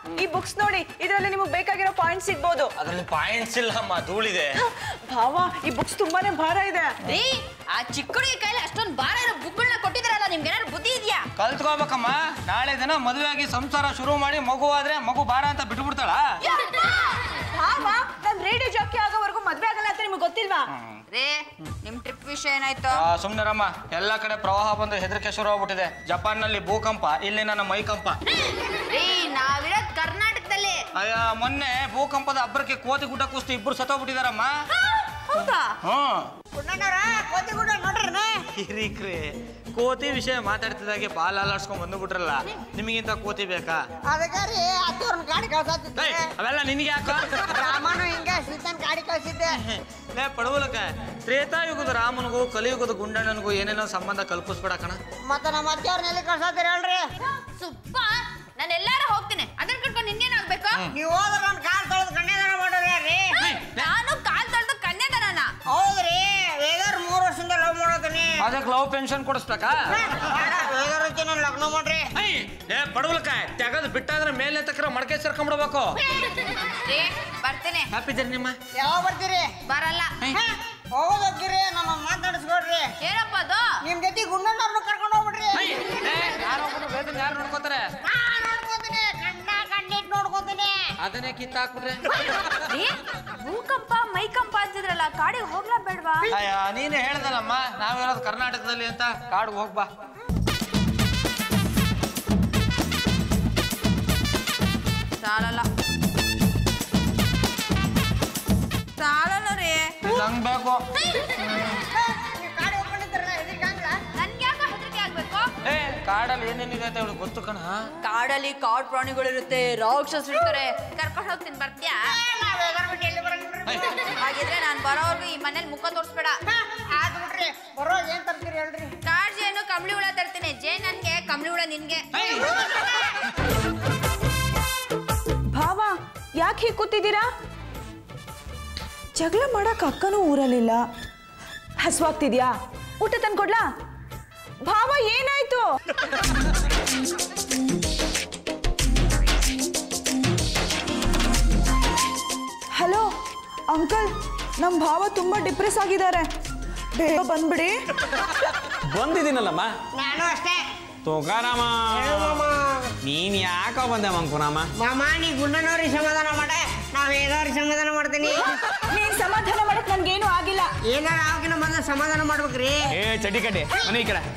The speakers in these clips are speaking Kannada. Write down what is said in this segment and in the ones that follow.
ಈ ಬುಕ್ಸ್ ನೋಡಿ ಇದರಲ್ಲಿ ನಿಮಗೆ ಬೇಕಾಗಿರೋ ಪಾಯಿಂಟ್ ಸಿಗ್ಬೋದು ಅದ್ರಲ್ಲಿ ಪಾಯಿಂಟ್ಸ್ ಇಲ್ಲ ಅಮ್ಮ ಧೂಳಿದೆ ಭಾವ ಈ ಬುಕ್ಸ್ ತುಂಬಾನೇ ಭಾರ ಇದೆ ರೀ ಆ ಚಿಕ್ಕ ಹುಡುಗಿ ಕೈಲಿ ಅಷ್ಟೊಂದು ಭಾರ ಇರೋ ಬುಕ್ಗಳನ್ನ ಕೊಟ್ಟಿದ್ರಲ್ಲ ನಿಮ್ಗೆ ಏನಾದ್ರು ಬುದ್ಧಿ ಇದೆಯಾ ಕಲ್ತ್ಕೋಬೇಕಮ್ಮ ನಾಳೆ ದಿನ ಮದುವೆ ಆಗಿ ಸಂಸಾರ ಶುರು ಮಾಡಿ ಮಗು ಆದ್ರೆ ಮಗು ಬಾರ ಅಂತ ಬಿಟ್ಬಿಡ್ತಾಳ ಭಾವ ನಾನ್ ರೇಡಿಯೋ ಜಾಕಿ ಆಗೋವರೆಗೂ ಮದ್ವೆ ಆಗಲ್ಲ ಅಂತ ನಿಮ್ಗೆ ಗೊತ್ತಿಲ್ವಾ ರೇ ನಿಮ್ ಟ್ರಿಪ್ ವಿಷಯ ಏನಾಯ್ತು ಸುಮ್ನಿರಮ್ಮ ಎಲ್ಲ ಕಡೆ ಪ್ರವಾಹ ಬಂದು ಹೆದರಿಕೆ ಶುರು ಆಗ್ಬಿಟ್ಟಿದೆ ಜಪಾನ್ ನಲ್ಲಿ ಭೂಕಂಪ ಇಲ್ಲಿ ನನ್ನ ಮೈಕಂಪ ರೀ ನಾವಿರೋದ್ ಕರ್ನಾಟಕದಲ್ಲಿ ಅಯ್ಯ ಮೊನ್ನೆ ಭೂಕಂಪದ ಅಬ್ಬರಕ್ಕೆ ಕೋತಿ ಗುಡ್ಡ ಕುಸ್ತಿ ಇಬ್ರು ಸತ್ತೋಗ್ಬಿಟ್ಟಿದಾರಮ್ಮ ಹೌದಾ ಹ್ಮ್ ಕೋತಿ ಗುಡ್ಡ ನೋಡ್ರಿ ಹಿರೀಕ್ರಿ ಕೋತಿ ವಿಷಯ ಮಾತಾಡ್ತಿದ್ದಾಗೆ ಬಾಲ್ ಅಲ್ಲಾಡ್ಸ್ಕೊಂಡ್ ಬಂದ್ಬಿಟ್ರಲ್ಲ ನಿಮಗಿಂತ ಕೋತಿ ಬೇಕಾ ಅದಕ್ಕೆ ರೀ ಅತ್ತವ್ರನ್ನ ಗಾಡಿ ಕಳ್ಸತ್ತಿದ್ದೆ ಏಯ್, ಅವೆಲ್ಲ ನಿನಗೆ ಯಾಕೋ ರಾಮನು ಹಿಂಗ ಸೀತನ್ ಗಾಡಿ ಕಳ್ಸಿದ್ದೆ ಲೇ ಪಡವಲಕ ತ್ರೇತಾಯುಗದ ರಾಮನಿಗೂ ಕಲಿಯುಗದ ಗುಂಡಣ್ಣನಿಗೂ ಏನೇನೋ ಸಂಬಂಧ ಕಲ್ಪಿಸ್ಬೇಡ ಕಣ ಮತ್ತ ನಮ್ಮ ಅತ್ತೆಯವ್ರನ್ನ ಎಲ್ಲಿ ಕಳ್ಸತ್ತೀರಿ ಹೇಳ್ರಿ ಸುಪ್ಪ ನಾನು ಎಲ್ಲಾರು ಹೋಗ್ತೀನಿ ಅದನ್ನ ಕಟ್ಕೊಂಡು ನಿನ್ಗೇನಾಗ್ಬೇಕು ನೀವು ಹೋದ್ರ ನನ್ನ ಕಾಲ್ ತೊಳೆದು ಕನ್ಯಾದಾನ ಮಾಡೋದೇ ರೀ ನಾನು ಕಾಲ್ ತೊಳೆದು ಕನ್ಯಾದಾನ ಹೌದ್ರಿ ವೇದರ್ ಮೂರು ವರ್ಷದಿಂದ ಲವ್ ಮಾಡೋತೀನಿ ಅದಕ್ಕೆ ಲವ್ ಪೆನ್ಷನ್ ಕೊಡಿಸ್ಬೇಕಾ ವೇದರ್ ಹಚ್ಚಿ ನಾನು ಲಗ್ನ ಮಾಡ್ರಿ ಏಯ್, ಏ ಪಡವಲಕ ತೆಗದ್ ಬಿಟ್ಟಾದ್ರೆ ಮೇಲೆ ತಕ್ರ ಮಡಕೆ ಸೇರ್ಕೊಂಡ್ಬಿಡ್ಬೇಕು ರೀ ಬರ್ತೀನಿ ಹ್ಯಾಪಿ ಜರ್ನಿ ನಿಮ್ಮ ಯಾವಾಗ ಬರ್ತೀರಿ ಬರಲ್ಲ ಹೋಗೋದಕ್ಕಿರಿ ನಮ್ಮ ಮಾತಾಡಿಸ್ಕೊಡ್ರಿ ಏನಪ್ಪ ಅದು ನಿಮ್ ಜೊತೆ ಗುಂಡಣ್ಣವ್ರನ್ನ ಕರ್ಕೊಂಡು ಹೋಗ್ಬಿಡ್ರಿ ಯಾರು ನೋಡ್ಕೋತಾರೆ ನಾನ್ ನೋಡ್ಕೊತೀನಿ ಕಣ್ಣ ಕಣ್ಣಿಟ್ ನೋಡ್ಕೊತೀನಿ ಅದನ್ನೇ ಕಿತ್ತಾಕ್ಬಿಟ್ರೆ ರೀ ಭೂಕಂಪ ಮೈಕಂಪ ಅಂತಿದ್ರಲ್ಲ ಕಾಡಿಗೆ ಹೋಗ್ಲಾ ಬೇಡ್ವಾ ಅಯ್ಯ ನೀನೇ ಹೇಳ್ದಲ್ಲಮ್ಮ ನಾವಿರೋದು ಕರ್ನಾಟಕದಲ್ಲಿ ಅಂತ ಕಾಡ್ಗೆ ಹೋಗ್ಬಾ ಸಾಲಲ್ಲ ಸಾಲಲ್ಲ ರೀ ನಂಗ್ ಬೇಕು ಗಾಡಿ ಹೋಗ್ಕೊಂಡಿದ್ರಲ್ಲ ಇದಕ್ಕಾಗಲ್ಲ ನನ್ಗೆ ಯಾಕೆ ಹೆದರಿಕೆ ಆಗ್ಬೇಕು ಏ ಕಾಡಲ್ಲಿ ಏನೇನಿದೆ ಅಂತ ಇವಳು ಗೊತ್ತು ಕಣ ಕಾಡಲ್ಲಿ ಕಾಡ್ ಪ್ರಾಣಿಗಳಿರುತ್ತೆ ರಾಕ್ಷಸರು ಇರ್ತಾರೆ ಕರ್ಕೊಂಡು ಹೋಗ್ತೀನಿ ಬರ್ತೀಯಾ ನಾವ್ ವೇದರ್ ಬಿಟ್ಟು ಎಲ್ಲಿ ಬರಂಗಿಲ್ರಿ ಹಾಗಿದ್ರೆ ನಾನು ಬರೋವರೆಗೂ ಈ ಮನೇಲಿ ಮುಖ ತೋರಿಸ್ಬೇಡ ಆದ್ ಬಿಡ್ರಿ ಬರೋ ಏನ್ ತರ್ತೀರಿ ಹೇಳ್ರಿ ಕಾಡ್ ಜೇನು ಕಂಬಳಿ ಹುಳ ತರ್ತೀನಿ ಜೇ ನನ್ಗೆ ಕಂಬಳಿ ಹುಳ ನಿನ್ಗೆ ಭಾವ ಯಾಕೆ ಹೀಗೆ ಕೂತಿದ್ದೀರಾ ಜಗಳ ಮಾಡಕ್ ಅಕ್ಕನೂ ಊರಲ್ಲಿಲ್ಲ ಹಸುವಾಗ್ತಿದ್ಯಾ ಊಟ ತಂದ್ಕೊಡ್ಲಾ ಭಾವ ಏನಾಯ್ತು ಹಲೋ ಅಂಕಲ್ ನಮ್ಮ ಭಾವ ತುಂಬಾ ಡಿಪ್ರೆಸ್ ಆಗಿದ್ದಾರೆ ಬೇಗ ಬಂದ್ಬಿಡಿ ಬಂದಿದ್ದೀನಲ್ಲಮ್ಮ ನಾನು ಅಷ್ಟೇ ತುಕಾರಾಮ ಹೇಳು ಮಾಮ ನೀನ್ ಯಾಕ ಬಂದೆ ಮಂಕುರಾಮ ಮಾಮ ನೀ ಗುಂಡನವ್ರಿಗೆ ಸಮಾಧಾನ ಮಾಡೆ ನಾವ್ ವೇದವ್ರಿಗೆ ಸಮಾಧಾನ ಮಾಡ್ತೀನಿ ನೀನ್ ಸಮಾಧಾನ ಮಾಡಕ್ ನನ್ಗೇನು ಆಗಿಲ್ಲ ಏನಾರ ಅವಕಿನ ಮೊದಲ ಸಮಾಧಾನ ಮಾಡ್ಬೇಕ್ರಿ ಏ ಚಟಿ ಕಡ್ಡಿ ಮನೆ ಈ ಕಡೆ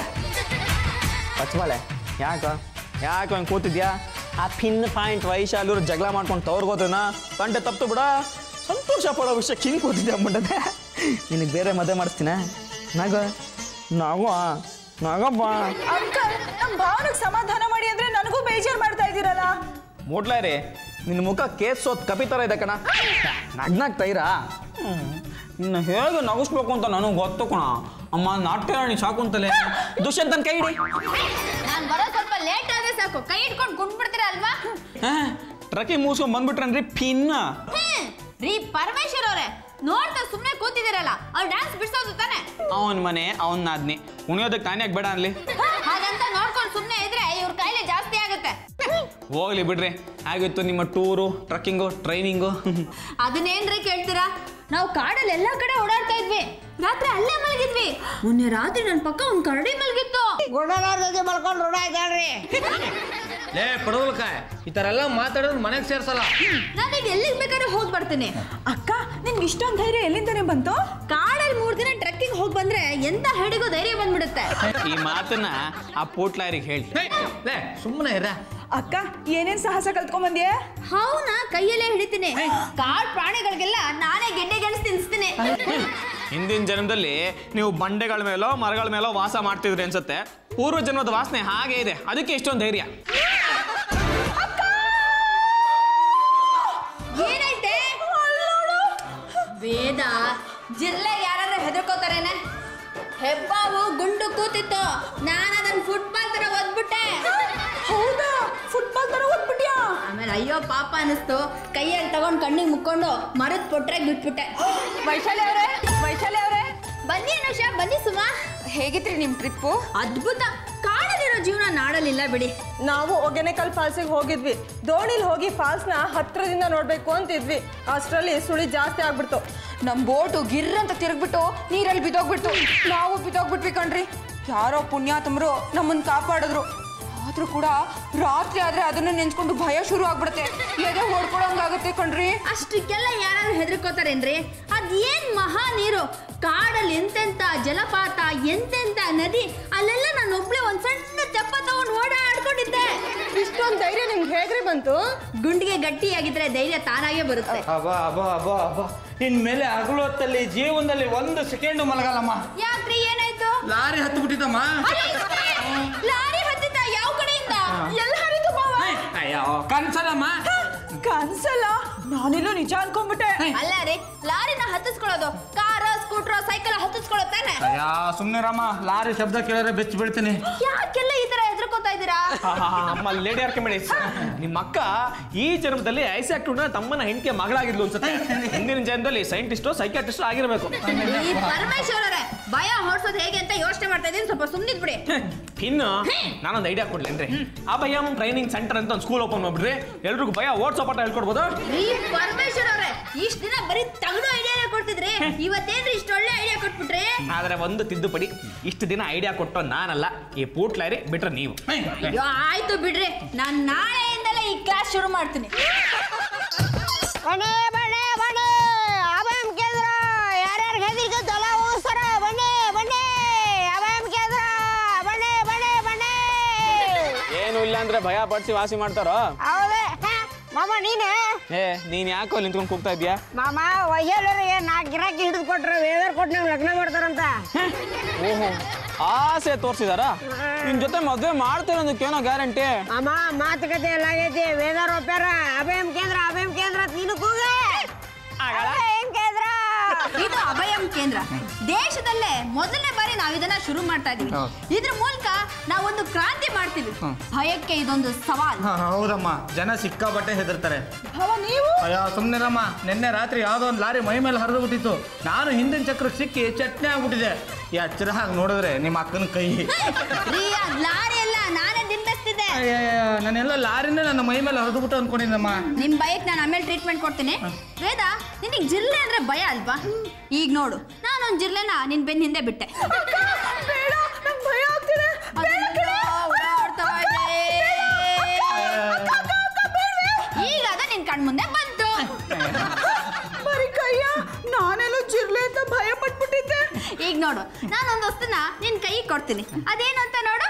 ಪಚ್ಚಬಾಳೆ ಯಾಕ ಯಾಕ ಹಂಗೆ ಕೂತಿದ್ಯಾ ಆ ಪಿನ್ ಪಾಯಿಂಟ್ ವೈಶಾಲೂರು ಜಗಳ ಮಾಡ್ಕೊಂಡು ತವ್ರಿಗೋತನ ಕಂಡೆ ತಪ್ತು ಬಿಡ ಸಂತೋಷ ಪಡೋ ವಿಷಯಕ್ಕೆ ಹಿಂಗೆ ಕೂತಿದ್ದೆ ಅಂದ್ಬಿಟ್ಟದೆ ನಿನಗೆ ಬೇರೆ ಮದುವೆ ಮಾಡಿಸ್ತೀನ ನಾಗ ನಾಗೋ ನಾಗಪ್ಪ ಅಂಕಲ್ ನಮ್ಮ ಭಾವನಿಗೆ ಸಮಾಧಾನ ಮಾಡಿ ಅಂದ್ರೆ ನನಗೂ ಬೇಜಾರು ಮಾಡ್ತಾ ಇದ್ದೀರಲ್ಲ ಮೂಡ್ಲಾ ರೀ ನಿನ್ನ ಮುಖ ಕೇಸೋತ್ ಕಪಿ ಥರ ಇದೆ ಕಣ ನಗ್ನಾಗ್ ತೈರಾ ಇನ್ನು ಹೇಗೆ ನಗಿಸ್ಬೇಕು ಅಂತ ನನಗೆ ಗೊತ್ತು ಕಣ ಅಮ್ಮ ನಾಟ್ಯ ರಾಣಿ ಸಾಕು ಅಂತಲೇ ದುಷ್ಯಂತನ ಕೈ ಹಿಡಿ ನಾನು ಬರೋ ಸ್ವಲ್ಪ ಲೇಟ್ ಆದ್ರೆ ಸಾಕು ಕೈ ಹಿಡ್ಕೊಂಡು ಗುಂಡ್ಬಿಡ್ತೀರಾ ಅಲ್ವಾ ಟ್ರಕ್ಕಿ ಮೂಸ್ಕೊಂಡ್ ಬಂದ್ಬಿಟ್ರನ್ರಿ ಪಿನ್ನ ಹ್ಮ್. ರೀ ಪರಮೇಶ್ವರ್ ಅವರೇ ನೋಡ್ತಾ ಸುಮ್ಮನೆ ಕೂತಿದ್ದೀರಲ್ಲ ಅವ್ರು ಡ್ಯಾನ್ಸ್ ಬಿಡ್ಸೋದು ತಾನೆ ಅವನ ಮನೆ ಅವನ ನಾದ್ನಿ ಉಣಿಯೋದಕ್ಕೆ ನಾನೇ ಬೇಡ ಅನ್ಲಿ ಹಾಗಂತ ನೋಡ್ಕೊಂಡು ಸುಮ್ಮನೆ ಇದ್ರೆ ಇವ್ರ ಕೈಲಿ ಜಾಸ್ತಿ ಆಗುತ್ತೆ ಹೋಗ್ಲಿ ಬಿಡ್ರಿ ಆಗಿತ್ತು ನಿಮ್ಮ ಟೂರು ಟ್ರಕ್ಕಿಂಗು ಟ್ರೈನಿಂಗು ಅದನ್ನೇನ್ರಿ ಕೇಳ್ತೀರಾ ನಾವು ಕಾಡಲ್ಲಿ ಎಲ್ಲಾ ಕಡೆ ಓಡಾಡ್ತಾ ಇದ್ವಿ ರಾತ್ರಿ ಅಲ್ಲೇ ಮಲಗಿದ್ವಿ ಮೊನ್ನೆ ರಾತ್ರಿ ನನ್ನ ಪಕ್ಕ ಒಂದ್ ಕರಡಿ ಮಲಗಿತ್ತು ಗುಂಡನವ್ರ ಜೊತೆ ಮಲ್ಕೊಂಡು ರೂಢ ಆಯ್ತಾಳ್ರಿ ಲೇ ಪಡವಲ್ಕಾಯ್ ಈ ತರ ಎಲ್ಲ ಮಾತಾಡಿದ್ರೆ ಮನೆಗೆ ಸೇರ್ಸಲ್ಲ ನಾನೀಗ ಎಲ್ಲಿಗೆ ಬೇಕಾದ್ರೂ ಹೋಗಿ ಬರ್ತೀನಿ ಅಕ್ಕ ನಿನ್ಗೆ ಇಷ್ಟೊಂದು ಧೈರ್ಯ ಎಲ್ಲಿಂದನೇ ಬಂತು ಕಾಡಲ್ಲಿ ಮೂರ್ ದಿನ ಟ್ರೆಕ್ಕಿಂಗ್ ಹೋಗಿ ಬಂದ್ರೆ ಎಂತ ಹೆಡಿಗೂ ಧೈರ್ಯ ಬಂದ್ಬಿಡುತ್ತೆ ಈ ಮಾತನ್ನ ಆ ಪೋಟ್ಲಾರಿಗೆ ಹೇಳಿ ಲೇ, ಲೇ ಸುಮ್ಮನೆ ಇರ ಅಕ್ಕ ಏನೇನ್ ಸಾಹಸ ಕಲ್ತ್ಕೊಂಡ್ ಹೌನ ಕೈಯಲ್ಲೇ ಹಿಡಿತೀನಿ ಕಾಡ್ ಪ್ರಾಣಿಗಳಿಗೆಲ್ಲ ನಾನೇ ಗೆಡ್ಡೆ ಗೆಣಸ್ ತಿನ್ಸ್ತೀನಿ ಹಿಂದಿನ ಜನ್ಮದಲ್ಲಿ ನೀವು ಬಂಡೆಗಳ ಮೇಲೋ ಮರಗಳ ಮೇಲೋ ವಾಸ ಮಾಡ್ತಿದ್ರಿ ಅನ್ಸುತ್ತೆ ಪೂರ್ವ ಜನ್ಮದ ವಾಸನೆ ಹಾಗೆ ಇದೆ ಅದಕ್ಕೆ ಇಷ್ಟೊಂದು ಧೈರ್ಯ ಏನೈತೆ ವೇದ ಜಿಲ್ಲೆ ಯಾರಾದ್ರೂ ಹೆದರ್ಕೋತಾರೇನೆ ಹೆಬ್ಬಾವು ಗುಂಡು ಕೂತಿತ್ತು ನಾನು ಅದನ್ನ ಫುಟ್ಬಾಲ್ ತರ ಒದ್ಬಿಟ್ಟೆ ಹೌದಾ ಫುಟ್ಬಾಲ್ ತರ ಓದ್ಬಿಟ್ಯಾ ಆಮೇಲೆ ಅಯ್ಯೋ ಪಾಪ ಅನಿಸ್ತು ಕೈಯಲ್ಲಿ ತಗೊಂಡ್ ಕಣ್ಣಿಗೆ ಮುಕ್ಕೊಂಡು ಮರದ ಪೊಟ್ರಾಗ ಬಿಟ್ಬಿಟ್ಟೆ ವೈಶಾಲಿ ಅವರೇ ವೈಶಾಲಿ ಅವರೇ ಬನ್ನಿ ಅನುಷ ಬನ್ನಿ ಸುಮಾ ಹೇಗಿತ್ರಿ ನಿಮ್ ಟ್ರಿಪ್ಪು ಅದ್ಭುತ ಕಾಡಲ್ಲಿರೋ ಜೀವನ ನಾಡಲಿಲ್ಲ ಬಿಡಿ ನಾವು ಒಗೆನೆಕಲ್ ಫಾಲ್ಸಿಗೆ ಹೋಗಿದ್ವಿ ದೋಣಿಲಿ ಹೋಗಿ ಫಾಲ್ಸ್ನ ಹತ್ರದಿಂದ ನೋಡ್ಬೇಕು ಅಂತಿದ್ವಿ ಅಷ್ಟರಲ್ಲಿ ಸುಳಿ ಜಾಸ್ತಿ ಆಗ್ಬಿಡ್ತು ನಮ್ ಬೋಟು ಗಿರ್ ಅಂತ ತಿರುಗ್ಬಿಟ್ಟು ನೀರಲ್ಲಿ ಬಿದ್ದೋಗ್ಬಿಟ್ಟು ನಾವು ಬಿದ್ದೋಗ್ಬಿಟ್ವಿ ಕಣ್ರಿ ಯಾರೋ ಪುಣ್ಯಾತಮರು ನಮ್ಮನ್ನ ಕಾಪಾಡಿದ್ರು ಆದ್ರೂ ಕೂಡ ರಾತ್ರಿ ಆದ್ರೆ ಅದನ್ನ ನೆನ್ಸ್ಕೊಂಡು ಭಯ ಶುರು ಆಗ್ಬಿಡುತ್ತೆ ಎದೆ ಹೊಡ್ಕೊಳಂಗಾಗುತ್ತೆ ಕಣ್ರಿ ಅಷ್ಟಕ್ಕೆಲ್ಲ ಯಾರು ಹೆದರ್ಕೋತಾರೇನ್ರಿ ಅದೇನ್ ಮಹಾ ನೀರು ಕಾಡಲ್ಲಿ ಎಂತೆಂತ ಜಲಪಾತ ಎಂತೆಂತ ನದಿ ಅಲ್ಲೆಲ್ಲ ನಾನು ಒಬ್ಳೆ ಒಂದ್ ಸಣ್ಣ ತೆಪ್ಪ ತಗೊಂಡು ಓಡಾಡ್ಕೊಂಡಿದ್ದೆ ಇಷ್ಟೊಂದು ಧೈರ್ಯ ನಿಮ್ಗೆ ಹೇಗ್ರಿ ಬಂತು ಗುಂಡಿಗೆ ಗಟ್ಟಿಯಾಗಿದ್ರೆ ಧೈರ್ಯ ತಾನಾಗೇ ಬರುತ್ತೆ ಅಬ್ಬಾ ಅಬ್ಬಾ ಅಬ್ಬಾ ಅಬ್ಬಾ ಇನ್ಮೇಲೆ ಹಗಲು ಹೊತ್ತಲ್ಲಿ ಜೀವನದಲ್ಲಿ ಒಂದು ಸೆಕೆಂಡ್ ಮಲಗಲ್ಲಮ್ಮ ಯಾಕ್ರಿ ಏನಾಯ್ತು ಲಾರಿ ಹತ್ತು ಬಿಟ್ಟಿದ್ದಮ್ಮ ಲಾರಿ ಹತ್ತಿದ್ದ ಯಾವ ಕಡೆಯಿಂದ ಎಲ್ಲ ಹರಿದು ಬಾವ ಅಯ್ಯೋ ಕನ್ಸಲ್ಲಮ್ಮ ಕನ್ಸಲ್ಲ ನಾನೆಲ್ಲೋ ನಿಜ ಅನ್ಕೊಂಡ್ಬಿಟ್ಟೆ ಅಲ್ಲ ರೀ ಲಾರಿನ ಹತ್ತಿಸ್ಕೊಳ್ಳೋದು ಕಾರ ಸ್ಕೂಟ್ರ ಸೈಕಲ್ ಹತ್ತಿಸ್ಕೊಳ್ಳೋ ತಾನೆ ಅಯ್ಯ ಸುಮ್ಮನೆ ರಾಮ ಲಾರಿ ಶಬ್ದ ಕೇಳಿದ್ರೆ ಬೆಚ್ಚ ಬೀಳ್ತೀನಿ ಯಾಕೆಲ್ಲ ಈ ತರ ಹೆದರ್ಕೋತಾ ಇದ್ದೀರಾ ಅಮ್ಮ ಲೇಡಿ ಅರ್ಕೊಂಬೇಡಿ ನಿಮ್ಮ ಅಕ್ಕ ಈ ಜನ್ಮದಲ್ಲಿ ಐಸಾಕ್ ಟೂನ ತಮ್ಮನ ಹೆಂಡತಿಯ ಮಗಳಾಗಿದ್ಲು ಅನ್ಸುತ್ತೆ ಹಿಂದಿನ ಜನ್ಮದಲ್ಲಿ ಸೈಂಟಿಸ್ಟು ಸೈಕಾಟಿಸ್ಟ್ ಆಗಿರ್ಬೇಕು ಈ ಪರಮೇಶ್ವರರೇ ಭಯ ಹೊಡ್ಸೋದು ಹೇಗೆ ಅಂತ ಯೋಚನೆ ಮಾಡ್ತಾ ಇದ್ದೀನಿ ಸ್ವಲ್ಪ ಸುಮ್ಮನಿದ್ ಬಿಡಿ ಇನ್ನು ನಾನೊಂದು ಐಡಿಯಾ ಕೊಡ್ಲೇನ್ರಿ ಅಭಯಂ ಟ್ರೈನಿಂಗ್ ಸೆಂಟರ್ ಅಂತ ಒಂದು ಸ್ಕೂಲ್ ಓಪನ್ ಮಾಡ್ಬಿಡ್ರಿ ಎಲ್ರಿಗೂ ಭಯ ಓಡ್ಸೋ ಪಾಠ ಹೇಳ್ಕೊಡ್ಬೋದು ಈ ಪರಮೇಶ್ವರ್ ಅವ್ರೆ ಇಷ್ಟ ದಿನ ಬರೀ ತಗಡು ಐಡಿಯಾ ಕೊಡ್ತಿದ್ರಿ ಇವತ್ತೇನ್ರಿ ಇಷ್ಟ ಒಳ್ಳೆ ಐಡಿಯಾ ಕೊಟ್ಬಿಟ್ರಿ ಆದ್ರೆ ಒಂದು ತಿದ್ದುಪಡಿ ಇಷ್ಟು ದಿನ ಐಡಿಯಾ ಕೊಟ್ಟು ನಾನಲ್ಲ ಈ ಪೂಟ್ಲಾರಿ ಬಿಟ್ರೆ ನೀವು ಅಯ್ಯೋ ಆಯ್ತು ಬಿಡ್ರಿ ನಾನ್ ನಾಳೆಯಿಂದಲೇ ಈ ಕ್ಲಾಸ್ ಶುರು ಮಾಡ್ತೀನಿ ಬನ್ನಿ ಬನ್ನಿ ಬನ್ನಿ ಅಭಯಂ ಕೇಂದ್ರ ಯಾರ್ಯಾರು ಹೆದರಿಕೆ ತಲ ಹೋಗಿಸ್ತಾರ ಬನ್ನಿ ಬನ್ನಿ ಅಭಯಂ ಕೇಂದ್ರ ಬನ್ನಿ ಬನ್ನಿ ಬನ್ನಿ ಏನು ಇಲ್ಲ ಅಂದ್ರೆ ಭಯ ಪಡಿಸಿ ವಾಸಿ ಮಾಡ್ತಾರೋ ಹೌದೇ ಹಾ, ಮಾಮ ನೀನೆ ಏ ನೀನ್ ಯಾಕೋ ಅಲ್ಲಿ ನಿಂತ್ಕೊಂಡು ಕೂಗ್ತಾ ಇದೀಯಾ ಮಾಮ ವಯ್ಯಲ್ಲರಿಗೆ ನಾಲ್ಕು ಗಿರಾಕಿ ಹಿಡಿದು ಕೊಟ್ರೆ ವೇದರ್ ಕೊಟ್ಟು ನೀವು ಲಗ್ನ ಮಾಡ್ತಾರಂತ ಓಹೋ ಆಸೆ ತೋರ್ಸಿದಾರ ನಿನ್ ಜೊತೆ ಮದ್ವೆ ಮಾಡ್ತೇನೆ ಅನ್ನೋದಕ್ಕೆ ಏನೋ ಗ್ಯಾರಂಟಿ ಮಾಮ ಮಾತುಕತೆ ಎಲ್ಲ ಆಗೈತಿ ವೇದರ್ ಒಪ್ಪ್ಯಾರ ಅಭಯಂ ಕೇಂದ್ರ ಅಭಯಂ ಕೇಂದ್ರ ಅಂತ ನೀನು ಕೂಗೆ ಅಭಯಂ ಕೇಂದ್ರ ಇದು ಅಭಯಂ ಕೇಂದ್ರ ದೇಶದಲ್ಲೇ ಮೊದಲನೇ ಬಾರಿ ನಾವು ಇದನ್ನ ಶುರು ಮಾಡ್ತಾ ಇದೀವಿ ಇದ್ರ ಮೂಲಕ ನಾವೊಂದು ಕ್ರಾಂತಿ ಮಾಡ್ತೀವಿ ಭಯಕ್ಕೆ ಇದೊಂದು ಸವಾಲ್ ಹಾ, ಹೌದಮ್ಮ ಜನ ಸಿಕ್ಕಾಪಟ್ಟೆ ಹೆದರ್ತಾರೆ ಭಾವ ನೀವು ಅಯ್ಯೋ ಸುಮ್ಮನಿರಮ್ಮ ನಿನ್ನೆ ರಾತ್ರಿ ಯಾವುದೋ ಒಂದು ಲಾರಿ ಮೈ ಮೇಲೆ ಹರಿದು ಬಿಟ್ಟಿತ್ತು ನಾನು ಹಿಂದಿನ ಚಕ್ರಕ್ಕೆ ಸಿಕ್ಕಿ ಚಟ್ನಿ ಆಗ್ಬಿಟ್ಟಿದೆ ಈ ಹಚ್ಚಿರ ಹಾಗೆ ನೋಡಿದ್ರೆ ನಿಮ್ಮ ಅಕ್ಕನ ಕೈ ರೀ ಅದ್ ಲಾರಿ ಎಲ್ಲ ನಾನೇ ದಿನ್ಬಸ್ತಿದ್ದೆ ಅಯ್ಯಯ್ಯ, ನಾನೆಲ್ಲ ಲಾರಿನೇ ನನ್ನ ಮೈ ಮೇಲೆ ಹರಿದು ಬಿಟ್ಟು ಅನ್ಕೊಂಡಿದ್ದಮ್ಮ ನಿಮ್ ಭಯಕ್ಕೆ ನಾನು ಆಮೇಲೆ ಟ್ರೀಟ್ಮೆಂಟ್ ಕೊಡ್ತೀನಿ ವೇದ ನಿನಗೆ ಜಿರ್ಲೆ ಅಂದ್ರೆ ಭಯ ಅಲ್ವಾ ಈಗ ನೋಡು ನಾನೊಂದು ಜಿರ್ಲೆನ ನಿನ್ ಬೆನ್ನ ಹಿಂದೆ ಬಿಟ್ಟೆ ಬೇಡ ನಂಗೆ ಭಯ ಆಗ್ತಿದೆ ಅದೆಲ್ಲ ಓಡಾಡ್ತಾ ಇದೆ. ಈಗ ಅದು ನಿನ್ ಕಣ್ ಮುಂದೆ ಬಂತು ಬರೀ ಕೈಯ ನಾನೆಲ್ಲೋ ಜಿರ್ಲೆ ಅಂತ ಭಯ ಪಟ್ಬಿಟ್ಟಿದ್ದೆ ಈಗ ನೋಡು ನಾನೊಂದು ವಸ್ತುನ ನಿನ್ ಕೈ ಕೊಡ್ತೀನಿ ಅದೇನು ಅಂತ ನೋಡು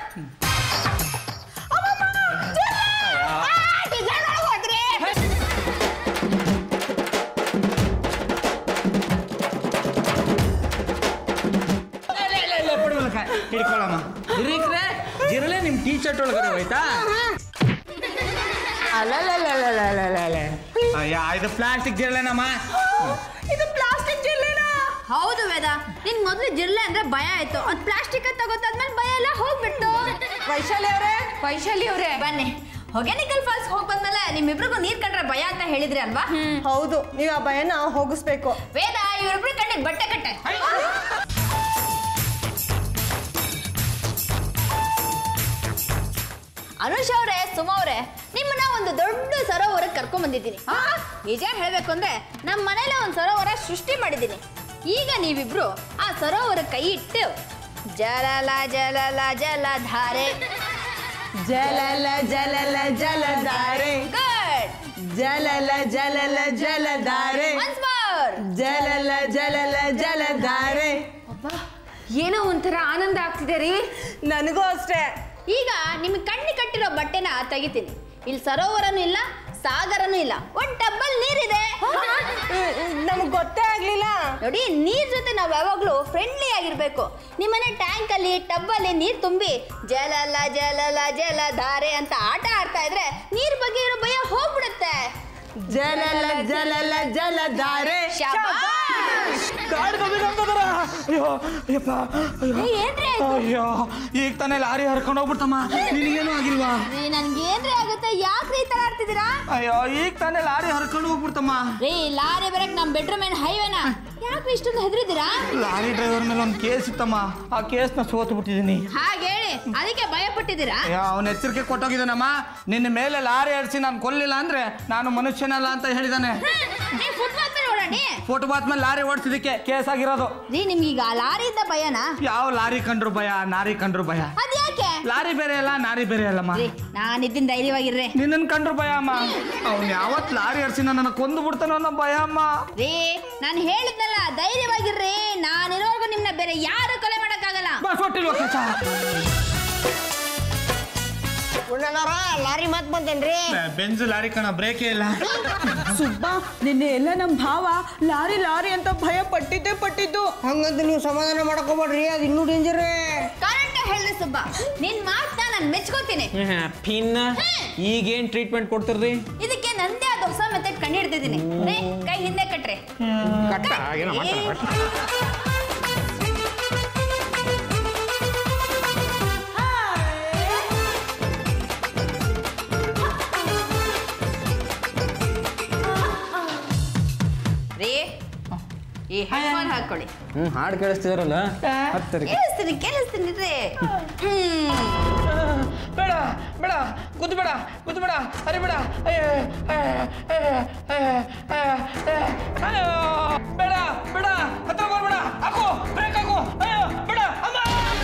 ಹಿಡ್ಕೊಳಮ್ಮ ಹಿರೀಕ್ರೆ ಜಿರಳೆ ನಿಮ್ಮ ಟೀ ಶರ್ಟ್ ಒಳಗಡೆ ಹೋಯ್ತಾ ಅಯ್ಯ ಇದು ಪ್ಲಾಸ್ಟಿಕ್ ಜಿರಳೆನಮ್ಮ ಇದು ಪ್ಲಾಸ್ಟಿಕ್ ಜಿರ್ಲೆನಾ ಹೌದು ವೇದ ನಿನ್ ಮೊದ್ಲು ಜಿರ್ಲೆ ಅಂದ್ರೆ ಭಯ ಆಯ್ತು ಅದ್ ಪ್ಲಾಸ್ಟಿಕ್ ಅಂತ ಗೊತ್ತಾದ್ಮೇಲೆ ಭಯ ಎಲ್ಲ ಹೋಗ್ಬಿಟ್ಟು ವೈಶಾಲಿ ಅವರೇ ವೈಶಾಲಿ ಅವರೇ ಬನ್ನಿ ಹೊಗೆನಿಕಲ್ ಫಾಲ್ಸ್ ಹೋಗ್ ಬಂದ್ಮೇಲೆ ನಿಮ್ಮಿಬ್ರಿಗೂ ನೀರ್ ಕಂಡ್ರೆ ಭಯ ಅಂತ ಹೇಳಿದ್ರಿ ಅಲ್ವಾ ಹೌದು ನೀವು ಆ ಭಯನ ಹೋಗಿಸ್ಬೇಕು ವೇದ ಇವ್ರಿಬ್ರು ಕಣ್ಣಿಗೆ ಬಟ್ಟೆ ಕಟ್ಟೆ ಅನುಷ್ ಅವರೇ ಸುಮ ಅವರೇ ನಿಮ್ಮನ್ನ ಒಂದು ದೊಡ್ಡ ಸರೋವರಕ್ಕೆ ಕರ್ಕೊಂಡ್ ಬಂದಿದ್ದೀನಿ ನಿಜ ಹೇಳ್ಬೇಕು ಅಂದ್ರೆ ನಮ್ಮ ಮನೇಲೆ ಒಂದು ಸರೋವರ ಸೃಷ್ಟಿ ಮಾಡಿದ್ದೀನಿ ಈಗ ನೀವಿಬ್ರು ಆ ಸರೋವರ ಕೈ ಇಟ್ಟು ಜಲಲ ಜಲಲ ಜಲಧಾರೆ ಜಲಲ ಜಲಲ ಜಲಧಾರೆ ಗುಡ್ ಜಲಲ ಜಲಲ ಜಲಧಾರೆ ಒನ್ಸ್ ಮೋರ್ ಜಲಲ ಜಲಲ ಜಲಧಾರೆ ಏನೋ ಒಂಥರ ಆನಂದ ಆಗ್ತಿದೆ ರೀ ನನಗೂ ಅಷ್ಟೇ ಈಗ ನಿಮ್ಗೆ ಕಣ್ಣಿ ಕಟ್ಟಿರೋ ಬಟ್ಟೆನ ತೆಗಿತೀನಿ ಇಲ್ಲಿ ಸರೋವರನೂ ಇಲ್ಲ ಸಾಗರನೂ ಇಲ್ಲ ಒಂದ್ ಟಬ್ಬಲ್ ನೀರಿದೆ ನಮ್ಗೆ ಗೊತ್ತೇ ಆಗ್ಲಿಲ್ಲ ನೋಡಿ ನೀರ್ ಜೊತೆ ನಾವ್ ಯಾವಾಗ್ಲೂ ಫ್ರೆಂಡ್ಲಿ ಆಗಿರ್ಬೇಕು ನಿಮ್ಮನೆ ಟ್ಯಾಂಕ್ ಅಲ್ಲಿ ಟಬ್ ಅಲ್ಲಿ ನೀರ್ ತುಂಬಿ ಜಲಲ ಜಲಲ ಜಲಧಾರೆ ಅಂತ ಆಟ ಆಡ್ತಾ ಇದ್ರೆ ನೀರ್ ಬಗ್ಗೆ ಇರೋ ಭಯ ಹೋಗ್ಬಿಡುತ್ತೆ ಜಲಲ ಜಲಲ ಜಲಧಾರೆ ಶಾಬಾಷ್! ಅಯ್ಯೋ ಅಯ್ಯಪ್ಪ ಅಯ್ಯೋ ಏ, ಏನ್ರಿ ಆಯ್ತು? ಅಯ್ಯೋ ಈಗ ತಾನೇ ಲಾರಿ ಹರ್ಕೊಂಡು ಹೋಗ್ಬಿಡ್ತಮ್ಮ ನಿನಗೇನು ಆಗಿಲ್ವಾ ರೀ ನನ್ಗೇನ್ರಿ ಆಗುತ್ತೆ ಯಾಕ್ರಿ ಈ ತರ ಆಡ್ತಿದ್ದೀರಾ ಅಯ್ಯೋ ಈಗ ತಾನೇ ಲಾರಿ ಹರ್ಕೊಂಡು ಹೋಗ್ಬಿಡ್ತಮ್ಮ ರೀ ಲಾರಿ ಬರಕ್ ನಮ್ ಬೆಡ್ರೂಮ್ ಏನ್ ಹೈವೇನಾ ಯಾಕ್ರಿ ಇಷ್ಟೊಂದು ಹೆದರಿದ್ದೀರಾ ಲಾರಿ ಡ್ರೈವರ್ ಮೇಲೆ ಒಂದು ಕೇಸ್ ಇತ್ತಮ್ಮ ಆ ಕೇಸ್ನ ಸೋತು ಬಿಟ್ಟಿದ್ದೀನಿ ಹಾಗೆ ಹೇಳಿ ಅದಕ್ಕೆ ಭಯ ಪಟ್ಟಿದ್ದೀರಾ ಅವನ ಎಚ್ಚರಿಕೆ ಕೊಟ್ಟೋಗಿದ್ದಾನಮ್ಮ ನಿನ್ನ ಮೇಲೆ ಲಾರಿ ಆಡಿಸಿ ನಾನು ಕೊಲ್ಲಿಲ್ಲ ಅಂದ್ರೆ ನಾನು ಮನುಷ್ಯನಲ್ಲ ಅಂತ ಹೇಳಿದಾನೆ ನೀವು ಫುಟ್ಪಾತ್ ಮೇಲೆ ಓಡಾಡಿ ಫುಟ್ಪಾತ್ ಮೇಲೆ ಲಾರಿ ಓಡಿಸಿದಕ್ಕೆ ಕೇಸ್ ಆಗಿರೋದು ರೀ ನಿಮ್ಗೀಗ ಲಾರಿಯಿಂದ ಭಯನಾ ಯಾವ ಲಾರಿ ಕಂಡ್ರು ಭಯ ನಾರಿ ಕಂಡ್ರು ಭಯ ಅದ್ಯಾಕೆ ಲಾರಿ ಬೇರೆ ಅಲ್ಲ ನಾರಿ ಬೇರೆ ಅಲ್ಲಮ್ಮ ರೀ ನಾನಿದ್ದೀನಿ ಧೈರ್ಯವಾಗಿರ್ರಿ ನಿನ್ನನ್ ಕಂಡ್ರು ಭಯ ಅಮ್ಮ ಅವ್ನು ಯಾವತ್ ಲಾರಿ ಆಡಿಸಿ ನನ್ನ ಕೊಂದು ಬಿಡ್ತಾನೋ ಅನ್ನೋ ಭಯ ಅಮ್ಮ ರೀ ನಾನು ಹೇಳಿದ್ನಲ್ಲ ಧೈರ್ಯವಾಗಿರ್ರಿ ನಾನಿರೋವರೆಗೂ ನಿಮ್ನ ಬೇರೆ ಯಾರು ಕೊಲೆ ಮಾಡಕ್ಕಾಗಲ್ಲ ಬಸ್ ಹೊಟ್ಟಿಲ್ವ ಕೆಸ ಉಣ್ಣನವ್ರ ಲಾರಿ ಮಾತ್ ಬಂತೇನ್ರಿ ಬೆಂಜ್ ಲಾರಿ ಕಣ ಬ್ರೇಕೇ ಇಲ್ಲ ಸುಬ್ಬ ನಿನ್ನೆ ಎಲ್ಲ ನಮ್ಮ ಭಾವ ಲಾರಿ ಲಾರಿ ಅಂತ ಭಯ ಪಟ್ಟಿದ್ದೇ ಪಟ್ಟಿದ್ದು ಹಂಗಂತ ನೀವು ಸಮಾಧಾನ ಮಾಡಕೋಬೇಡ್ರಿ ಅದು ಇನ್ನೂ ಡೇಂಜರ್ ಕರೆಕ್ಟ್ ಹೇಳಿದೆ ಸುಬ್ಬ ನಿನ್ ಮಾತನ್ನ ನಾನು ಮೆಚ್ಕೋತೀನಿ ಪಿನ್ನ ಈಗೇನ್ ಟ್ರೀಟ್ಮೆಂಟ್ ಕೊಡ್ತಿರ್ರಿ ಇದಕ್ಕೆ ನಂದೇ ಆದ ಹೊಸ ಮೆಥಡ್ ಕಂಡು ಹಿಡ್ತಿದ್ದೀನಿ ರೀ ಕೈ ಹಿಂದೆ ಕಟ್ರಿ ಕಟ್ಟ ಏನೋ ಮಾಡ್ತಾರೆ ರೀ ಈ ಹೆಡ್ಫೋನ್ ಹಾಕೊಳ್ಳಿ ಹ್ಮ್ ಹಾಡು ಕೇಳಿಸ್ತಿದಾರಲ್ಲ ಹತ್ತರಿಗೆ ಕೇಳಿಸ್ತೀನಿ ಕೇಳಿಸ್ತೀನಿ ರೀ ಹ್ಮ್ ಬೇಡ ಬೇಡ ಕುದ್ದು ಬೇಡ ಕುದ್ದು ಬೇಡ ಅರೆ ಬೇಡ ಅಯ್ಯೋ, ಅಯ್ಯೋ, ಅಯ್ಯೋ, ಅಯ್ಯೋ, ಅಯ್ಯೋ, ಅಯ್ಯೋ, ಬೇಡ ಬೇಡ ಹತ್ರ ಬರ್ಬೇಡ ಹಾಕು ಬ್ರೇಕ್ ಹಾಕು ಅಯ್ಯೋ ಬೇಡ ಅಮ್ಮ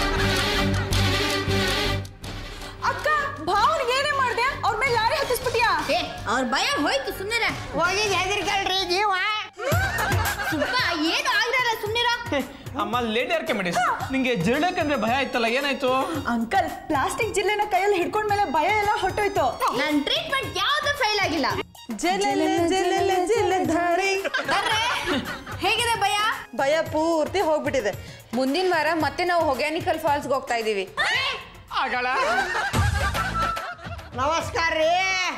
ಅಕ್ಕ ಭಾವನಿಗೆ ಏನೇ ಮಾಡ್ದೆ ಅವ್ರ ಮೇಲೆ ಲಾರಿ ಹತ್ತಿಸ್ಬಿಟ್ಯಾ ಏ ಅವ್ರ ಭಯ ಹೋಯ್ತು ಸುಮ್ಮನೆ ಹೋಗಿದ್ ಹೆದರ್ಕಲ್ರಿ ಜೀವ ಸುಬ್ಬ ಏನು ಆಗಿರಲ್ಲ ಸುಮ್ಮನಿರ ಅಮ್ಮ ಲೇಟ್ ಯಾರ್ಕೆ ಮಾಡಿ ನಿಂಗೆ ಜಿರ್ಡಕ್ಕಂದ್ರೆ ಭಯ ಆಯ್ತಲ್ಲ ಏನಾಯ್ತು ಅಂಕಲ್ ಪ್ಲಾಸ್ಟಿಕ್ ಜಿಲ್ಲೆನ ಕೈಯಲ್ಲಿ ಹಿಡ್ಕೊಂಡ್ಮೇಲೆ ಭಯ ಎಲ್ಲ ಹೊಟ್ಟೋಯ್ತು ನನ್ನ ಟ್ರೀಟ್ಮೆಂಟ್ ಯಾವ್ದು ಫೈಲ್ ಆಗಿಲ್ಲ ಜಲಲ ಜಲಲ ಜಲಧಾರೆ ಬರ್ರೆ ಹೇಗಿದೆ ಭಯ ಭಯ ಪೂರ್ತಿ ಹೋಗ್ಬಿಟ್ಟಿದೆ ಮುಂದಿನ ವಾರ ಮತ್ತೆ ನಾವು ಹೊಗ್ಯಾನಿಕಲ್ ಫಾಲ್ಸ್ಗೆ ಹೋಗ್ತಾ ಇದೀವಿ ಆಗಳ ನಮಸ್ಕಾರ ರೀ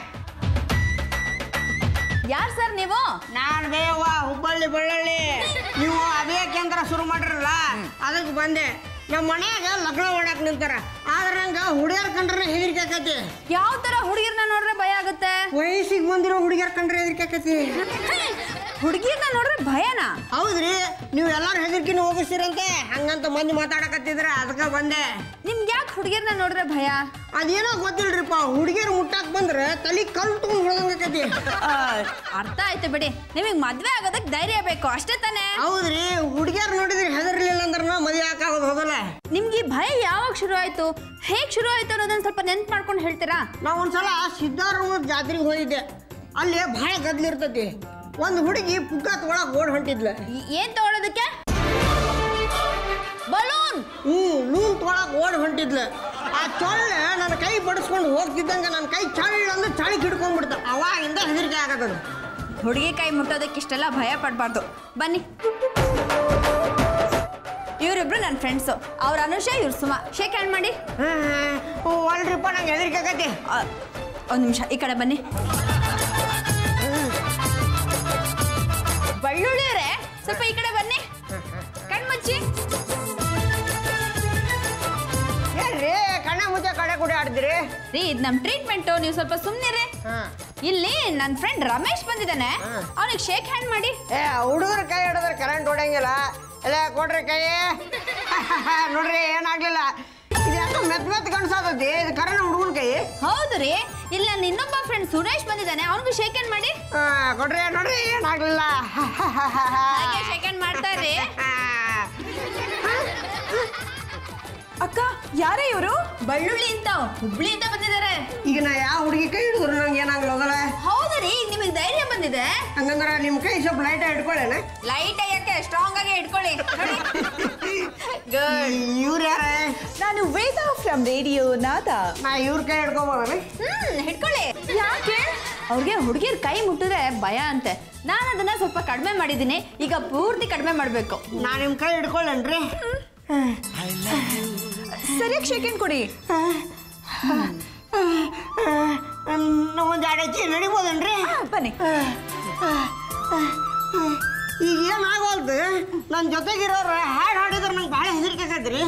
ಯಾರ್ ಸರ್ ನೀವು ನಾನ್ ಬೇವ ಹುಬ್ಬಳ್ಳಿ ಬಳ್ಳಳ್ಳಿ ನೀವು ಅದೇ ಕೇಂದ್ರ ಶುರು ಮಾಡಿರಲ್ಲ ಅದಕ್ಕೆ ಬಂದೆ ನಮ್ಮ ಮನ್ಯಾಗ ಲಗ್ನ ಮಾಡಕ್ ನಿಂತಾರ ಆದ್ರ ನಂಗ ಹುಡುಗಿಯರ್ ಕಂಡ್ರೆ ಹೆದರಿಕೆ ಆಕತಿ ಯಾವ ತರ ಹುಡುಗಿರ್ನ ನೋಡ್ರೆ ಭಯ ಆಗುತ್ತೆ ವಯಸ್ಸಿಗೆ ಬಂದಿರೋ ಹುಡುಗಿಯರ್ ಕಂಡ್ರೆ ಹೆದರಿಕೆ ಆಕತಿ ಹುಡುಗಿರ್ನ ನೋಡ್ರೆ ಭಯನಾ ಹೌದ್ರಿ ನೀವು ಎಲ್ಲಾರು ಹೆದರ್ಕಿನ ಹೋಗಿಸ್ತೀರಂತೆ ಹಂಗಂತ ಮಂದಿ ಮಾತಾಡಕತ್ತಿದ್ರ ಅದಕ್ಕೆ ಬಂದೆ ನಿಮ್ಗೆ ಯಾಕೆ ಹುಡುಗಿರ್ನ ನೋಡ್ರೆ ಭಯ ಅದೇನೋ ಗೊತ್ತಿಲ್ರಿಪ್ಪ ಹುಡುಗಿಯರು ಮುಟ್ಟಾಕ್ ಬಂದ್ರೆ ತಲೆ ಕಲ್ಲು ತಗೊಂಡ್ ಹೊಡೆದಂಗಕತಿ ಅರ್ಥ ಆಯ್ತು ಬಿಡಿ ನಿಮಗೆ ಮದ್ವೆ ಆಗೋದಕ್ಕೆ ಧೈರ್ಯ ಬೇಕು ಅಷ್ಟೇ ತಾನೇ ಹೌದ್ರಿ ಹುಡುಗಿಯರ್ ನೋಡಿದ್ರೆ ಹೆದರ್ಲಿಲ್ಲ ಅಂದ್ರೆ ಮದುವೆ ಹಾಕಾಗೋದು ಹೋಗಲ್ಲ ನಿಮ್ಗೆ ಈ ಭಯ ಯಾವಾಗ ಶುರು ಆಯ್ತು ಹೇಗ್ ಶುರು ಆಯ್ತು ಅನ್ನೋದನ್ನ ಸ್ವಲ್ಪ ನೆನ್ಪು ಮಾಡ್ಕೊಂಡು ಹೇಳ್ತೀರಾ ನಾ ಒಂದ್ಸಲ ಸಿದ್ಧಾರೂಢ ಜಾತ್ರೆಗೆ ಹೋಗಿದ್ದೆ ಅಲ್ಲಿ ಭಾಳ ಗದ್ಲಿರ್ತೈತಿ ಒಂದು ಹುಡುಗಿ ಪುಗ್ಗ ತಗೊಳಕ್ ಓಡ್ ಹೊಂಟಿದ್ಲ ಈ- ಏನ್ ತಗೊಳೋದಕ್ಕೆ ಬಲೂನ್ ಹ್ಞೂ ನೂನ್ ತಗೊಳಕ್ ಓಡ್ ಹೊಂಟಿದ್ಲ ಆ ಚೊಳ್ಳೆ ನನ್ನ ಕೈ ಬಡಿಸ್ಕೊಂಡು ಹೋಗ್ತಿದ್ದಂಗೆ ನನ್ನ ಕೈ ಚಳ್ಳ ಅಂದ್ರೆ ಚಳಿಗೆ ಹಿಡ್ಕೊಂಡ್ಬಿಡ್ತ ಅವಾಗಿಂದ ಹೆದರಿಕೆ ಆಗತ್ತದು ಹುಡುಗಿ ಕೈ ಮುಟ್ಟೋದಕ್ಕೆ ಇಷ್ಟೆಲ್ಲ ಭಯ ಪಡಬಾರ್ದು ಬನ್ನಿ ಇವರಿಬ್ರು ನನ್ನ ಫ್ರೆಂಡ್ಸು ಅವ್ರ ಅನುಷ ಇವ್ರು ಸುಮಾ ಶೇಕ್ ಹ್ಯಾಂಡ್ ಮಾಡಿ ಅಲ್ರಿಪ್ಪ ನಂಗೆ ಹೆದರಿಕೆ ಆಗತಿ ಆ, ಒಂದ್ ನಿಮಿಷ ಈ ಕಡೆ ಬನ್ನಿ ಬಳ್ಳುಳ್ಳಿಯವರೇ ಸ್ವಲ್ಪ ಈ ಕಡೆ ಬನ್ನಿ ಕಣ್ಮುಚ್ಚಿ ಏನ್ರಿ ಕಣ್ಣ ಮುಚ್ಚೆ ಕಡೆ ಕುಡಿ ಆಡ್ತೀರಿ ರೀ ಇದು ನಮ್ಮ ಟ್ರೀಟ್ಮೆಂಟು ನೀವು ಸ್ವಲ್ಪ ಸುಮ್ಮನಿರಿ ಇಲ್ಲಿ ನನ್ನ ಫ್ರೆಂಡ್ ರಮೇಶ್ ಬಂದಿದ್ದಾನೆ ಅವನಿಗೆ ಶೇಕ್ ಹ್ಯಾಂಡ್ ಮಾಡಿ ಏ ಹುಡುಗರ ಕೈ ಹಿಡಿದ್ರೆ ಕರೆಂಟ್ ಹೊಡೆಯಂಗಿಲ್ಲ ಎಲ್ಲ ಕೊಡ್ರಿ ಕೈ ನೋಡ್ರಿ ಏನಾಗ್ಲಿಲ್ಲ ಇದು ಯಾಕೋ ಮೆತ್ ಮೆತ್ ಕನ್ಸಾತೈತಿ ಇದು ಕರೆಂಟ್ ಹುಡುಗನ ಕೈ ಹೌದು ರೀ ಇಲ್ಲಿ ನನ್ನ ಇನ್ನೊಬ್ಬ ಫ್ರೆಂಡ್ ಸುರೇಶ್ ಬಂದಿದ್ದಾನೆ ಅವನಿಗೂ ಶೇಕ್ ಹ್ಯಾಂಡ್ ಮಾಡಿ ಆ, ಕೊಡ್ರಿ ನೋಡ್ರಿ ಏನಾಗ್ಲಿಲ್ಲ ಹಾಗೆ ಶೇಕ್ ಹ್ಯಾಂಡ್ ಮಾಡ್ತಾ ಇರ್ರಿ ಅಕ್ಕ ಯಾರೇ ಇವರು ಬಳ್ಳುಳ್ಳಿ ಅಂತ ಹುಬ್ಳಿಯಿಂದ ಬಂದಿದ್ದಾರೆ ಈಗ ನಾ ಯಾವ ಹುಡುಗಿ ಕೈ ಹಿಡಿದ್ರು ನಂಗೆ ಏನಾಗ್ಲಿ ಹೋಗಲ್ಲ ಹೌದು ರೀ ಈಗ ನಿಮಗೆ ಧೈರ್ಯ ಬಂದಿದೆ ಹಂಗಂದ್ರೆ ನಿಮ್ಮ ಕೈ ಸ್ವಲ್ಪ ಲೈಟ್ ಇಟ್ಕೊಳ್ಳೇನ ಲೈಟ್ ಅಯ್ಯಕ್ಕೆ ಸ್ಟ್ರಾಂಗ್ ಆಗಿ ಇಟ್ಕೊಳ್ಳಿ ಗುಡ್ ಇವ್ರು ಯಾರ ನಾನು ವೇದ ಫ್ರಮ್ ರೇಡಿಯೋ ನಾದ ನಾ ಇವ್ರ ಕೈ ಹಿಡ್ಕೊಬೋದನ ಹ್ಮ್ ಹಿಡ್ಕೊಳ್ಳಿ ಯಾಕೆ ಅವ್ರಿಗೆ ಹುಡುಗಿರ್ ಕೈ ಮುಟ್ಟಿದ್ರೆ ಭಯ ಅಂತೆ ನಾನು ಅದನ್ನ ಸ್ವಲ್ಪ ಕಡಿಮೆ ಮಾಡಿದ್ದೀನಿ ಈಗ ಪೂರ್ತಿ ಕಡಿಮೆ ಮಾಡಬೇಕು ನಾ ನಿಮ್ಮ ಕೈ ಹಿಡ್ಕೊಳ್ಳೇನ್ರಿ ಸರಿಯಾಗಿ ಶೇಕೆಂಡ್ ಕೊಡಿ ಒಂದು ಎರಡು ಹೆಚ್ಚಿ ನಡಿಬೋದೇನ್ರಿ ಬನ್ನಿ ಈಗ ಏನಾಗವಲ್ದು ನನ್ನ ಜೊತೆಗಿರೋರು ಹಾಡು ಹಾಡಿದ್ರೆ ನಂಗೆ ಭಾಳ ಹೆದರಿಕೆ ಆಗತ್ರಿ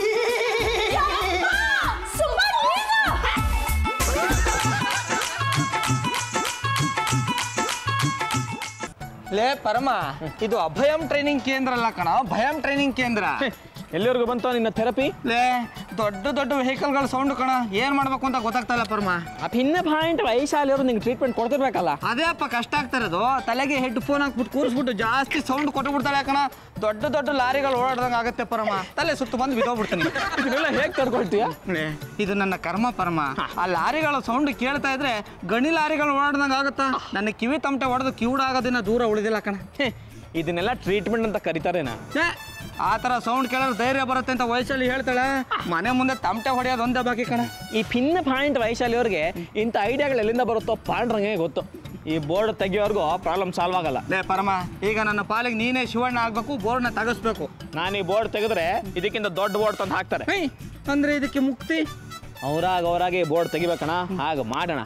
ಲೇ ಪರಮ ಇದು ಅಭಯಂ ಟ್ರೈನಿಂಗ್ ಕೇಂದ್ರ ಅಲ್ಲ ಕಣ ಭಯಂ ಟ್ರೈನಿಂಗ್ ಕೇಂದ್ರ ಎಲ್ಲಿವರೆಗೂ ಬಂತು ನಿನ್ನ ಥೆರಪಿ ಲೇ ದೊಡ್ಡ ದೊಡ್ಡ ವೆಹಿಕಲ್ಗಳ ಸೌಂಡ್ ಕಣ ಏನ್ ಮಾಡ್ಬೇಕು ಅಂತ ಗೊತ್ತಾಗ್ತಾ ಇಲ್ಲ ಪರಮ ಆ ಪಿನ್ ಪಾಯಿಂಟ್ ವೈಶಾಲಿಯವರು ನಿಂಗೆ ಟ್ರೀಟ್ಮೆಂಟ್ ಕೊಡ್ತಿರ್ಬೇಕಲ್ಲ ಅದೇ ಅಪ್ಪ ಕಷ್ಟ ಆಗ್ತಾ ಇರೋದು ತಲೆಗೆ ಹೆಡ್ ಫೋನ್ ಹಾಕ್ಬಿಟ್ಟು ಕೂರಿಸ್ಬಿಟ್ಟು ಜಾಸ್ತಿ ಸೌಂಡ್ ಕೊಟ್ಟು ಬಿಡ್ತಾಳೆ ಕಣ ದೊಡ್ಡ ದೊಡ್ಡ ಲಾರಿಗಳು ಓಡಾಡ್ದಂಗೆ ಆಗುತ್ತೆ ಪರಮ ತಲೆ ಸುತ್ತು ಬಂದು ಬಿದ್ದೋಗ್ಬಿಡ್ತೀನಿ ಇದನ್ನೆಲ್ಲ ಹೇಗೆ ತಡ್ಕೊಳ್ತೀಯ ಲೇ, ಇದು ನನ್ನ ಕರ್ಮ ಪರಮ ಆ ಲಾರಿಗಳ ಸೌಂಡ್ ಕೇಳ್ತಾ ಇದ್ರೆ ಗಣಿ ಲಾರಿಗಳು ಓಡಾಡ್ದಂಗೆ ಆಗುತ್ತಾ ನನ್ನ ಕಿವಿ ತಮಟೆ ಹೊಡೆದು ಕಿವುಡಾಗೋದಿನ ದೂರ ಉಳಿದಿಲ್ಲ ಕಣ ಹೇ, ಇದನ್ನೆಲ್ಲ ಟ್ರೀಟ್ಮೆಂಟ್ ಅಂತ ಕರೀತಾರೇನ ಛೇ, ಆ ಥರ ಸೌಂಡ್ ಕೇಳಿದ್ರೆ ಧೈರ್ಯ ಬರುತ್ತೆ ಅಂತ ವಯಸ್ಸಲ್ಲಿ ಹೇಳ್ತಾಳೆ ಮನೆ ಮುಂದೆ ತಮಟೆ ಹೊಡೆಯೋದು ಒಂದೇ ಬಾಕಿ ಕಣ ಈ ಪಿನ್ ಪಾಯಿಂಟ್ ವೈಶಾಲಿಯವ್ರಿಗೆ ಇಂಥ ಐಡಿಯಾಗಳು ಎಲ್ಲಿಂದ ಬರುತ್ತೋ ಪಾಂಡ್ರಂಗೆ ಗೊತ್ತು ಈ ಬೋರ್ಡ್ ತೆಗಿಯೋರ್ಗೂ ಪ್ರಾಬ್ಲಮ್ ಸಾಲ್ವ್ ಆಗಲ್ಲ ಲೇ ಪರಮ ಈಗ ನನ್ನ ಪಾಲಿಗೆ ನೀನೇ ಶಿವಣ್ಣ ಆಗ್ಬೇಕು ಬೋರ್ಡ್ನ ತಗಸ್ಬೇಕು ನಾನು ಈ ಬೋರ್ಡ್ ತೆಗೆದ್ರೆ ಇದಕ್ಕಿಂತ ದೊಡ್ಡ ಬೋರ್ಡ್ ತಂದು ಹಾಕ್ತಾರೆ ಹೈ, ಅಂದ್ರೆ ಇದಕ್ಕೆ ಮುಕ್ತಿ ಅವ್ರಾಗ ಅವ್ರಾಗೆ ಬೋರ್ಡ್ ತೆಗಿಬೇಕಣ ಹಾಗೆ ಮಾಡೋಣ